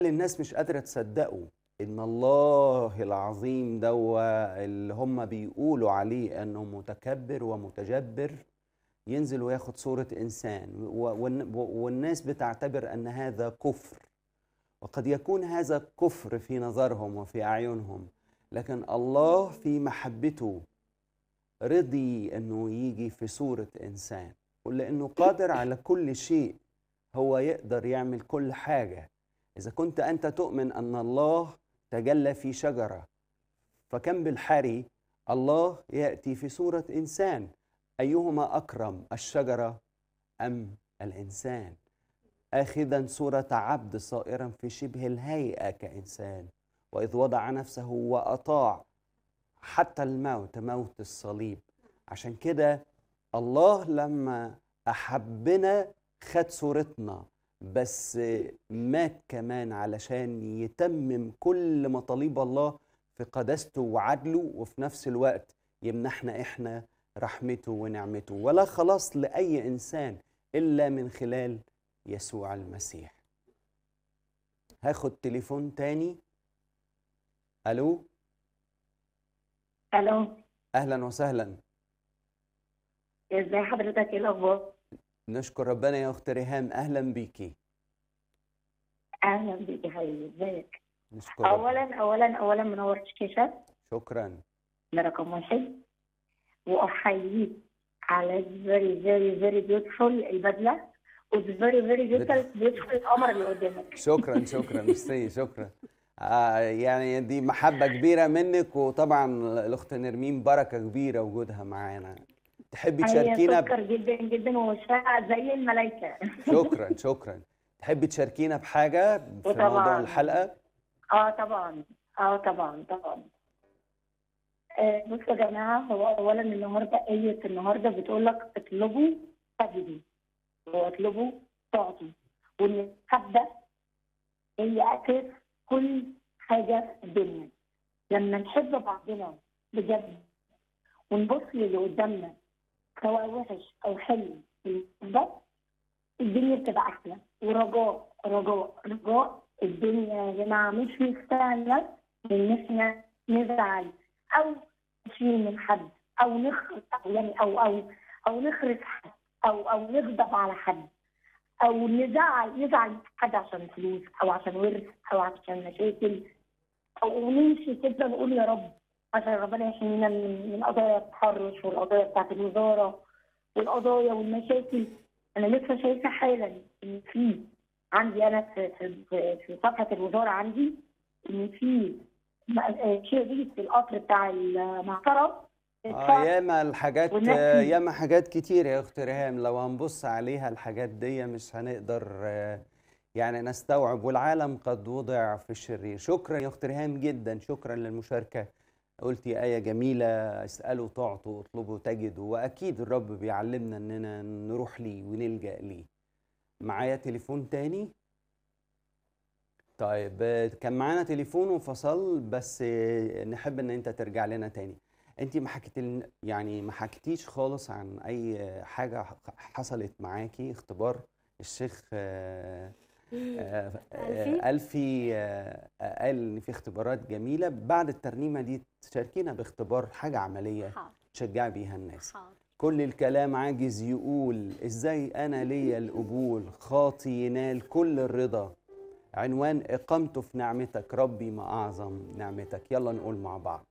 الناس مش قادرة تصدقه إن الله العظيم دوا اللي هم بيقولوا عليه إنه متكبر ومتجبر ينزل وياخد صورة إنسان و- والن- والناس بتعتبر أن هذا كفر وقد يكون هذا كفر في نظرهم وفي أعينهم لكن الله في محبته رضي أنه يجي في صورة إنسان ولأنه قادر على كل شيء هو يقدر يعمل كل حاجة إذا كنت أنت تؤمن أن الله تجلى في شجرة فكم بالحري الله يأتي في صورة إنسان أيهما أكرم الشجرة أم الإنسان آخذا صورة عبد صائرا في شبه الهيئة كإنسان وإذ وضع نفسه وأطاع حتى الموت موت الصليب عشان كده الله لما أحبنا خد صورتنا بس مات كمان علشان يتمم كل مطالب الله في قداسته وعدله وفي نفس الوقت يمنحنا احنا رحمته ونعمته ولا خلاص لأي إنسان إلا من خلال يسوع المسيح هاخد تليفون تاني ألو الو أهلا وسهلا ازاي حضرتك ايه الاخبار نشكر ربنا يا أخت ريهام أهلا بيكي اهلا بيك يا حبيبي ازيك نشكر ربنا. اولا اولا اولا منور شكيشة شكرا ده رقم واحد واحييك على الفيري فيري فيري بيوتفول البدله والفيري فيري بيوتفول القمر اللي قدامك شكرا شكرا ميرسي شكرا آه يعني دي محبة كبيرة منك وطبعا الأخت نرمين بركة كبيرة وجودها معانا تحبي هي تشاركينا ب... سكر جدا جدا ووشها زي الملايكه شكرا شكرا تحبي تشاركينا بحاجة في وطبعاً. موضوع الحلقة اه طبعا اه طبعا طبعا آه بصوا يا جماعه هو اولا النهارده ايه النهارده بتقول لك اطلبوا تجدوا واطلبوا تعطوا وان الحبه هي اساس كل حاجه في الدنيا لما نحب بعضنا بجد ونبص للي قدامنا سواء وحش او حلو ده الدنيا بتبقى احلى ورجاء رجاء رجاء الدنيا يا جماعه مش مستاهله ان احنا نزعل او نشيل من حد او نخرج او يعني او او او نخرج حد او او نغضب على حد او نزعل نزعل من حد عشان فلوس او عشان ورث او عشان مشاكل او نمشي كده نقول يا رب عشان ربنا يحمينا من من قضايا التحرش والقضايا بتاعت الوزاره والقضايا والمشاكل انا لسه شايفه حالا ان في عندي انا في في في- في صفحه الوزاره عندي ان في م- شريط في القطر بتاع المعطره اه ياما الحاجات والناس آه، دي- ياما حاجات كتير يا اخت ريهام لو هنبص عليها الحاجات دي مش هنقدر آه، يعني نستوعب والعالم قد وضع في الشرير شكرا يا اخت ريهام جدا شكرا للمشاركة قلتي آية جميلة اسألوا تعطوا اطلبوا تجدوا وأكيد الرب بيعلمنا إننا نروح ليه ونلجأ ليه معايا تليفون تاني طيب آه، كان معانا تليفون وفصل بس آه، نحب ان انت ترجع لنا تاني انت ما حكيت يعني ما حكيتيش خالص عن اي حاجه ح- حصلت معاكي اختبار الشيخ آه، آه، ألفي؟ آه، ألفي آه، آه، قال ان في اختبارات جميله بعد الترنيمه دي تشاركينا باختبار حاجه عمليه حاضر تشجعي بيها الناس حاضر كل الكلام عاجز يقول ازاي انا ليا القبول خاطي ينال كل الرضا عنوان اقامته في نعمتك ربي ما اعظم نعمتك يلا نقول مع بعض